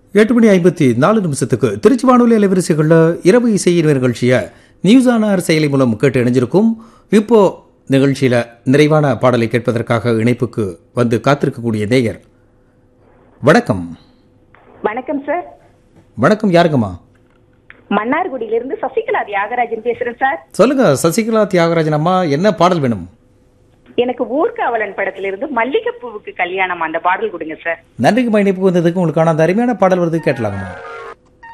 எட்டு மணி ஐம்பத்தி நாலு நிமிஷத்துக்கு திருச்சி வானொலி அலைவரிசைகளில் இரவு இசையின் நிகழ்ச்சியை நியூஸ் ஆனார் செயலி மூலம் கேட்டு இணைஞ்சிருக்கும் இப்போ நிகழ்ச்சியில் நிறைவான பாடலை கேட்பதற்காக இணைப்புக்கு வந்து காத்திருக்கக்கூடிய நேயர் வணக்கம் வணக்கம் சார் வணக்கம் யாருங்கம்மா மன்னார்குடியிலிருந்து சசிகலா தியாகராஜன் பேசுறேன் சார் சொல்லுங்க சசிகலா தியாகராஜன் அம்மா என்ன பாடல் வேணும் எனக்கு ஊர்காவலன் படத்திலிருந்து மல்லிகைப்பூவுக்கு கல்யாணம் அந்த பாடல் கொடுங்க சார் நன்றிக்குமா இணைப்பு வந்ததுக்கு உங்களுக்கான அந்த அருமையான பாடல் வருது கேட்டலாங்கம்மா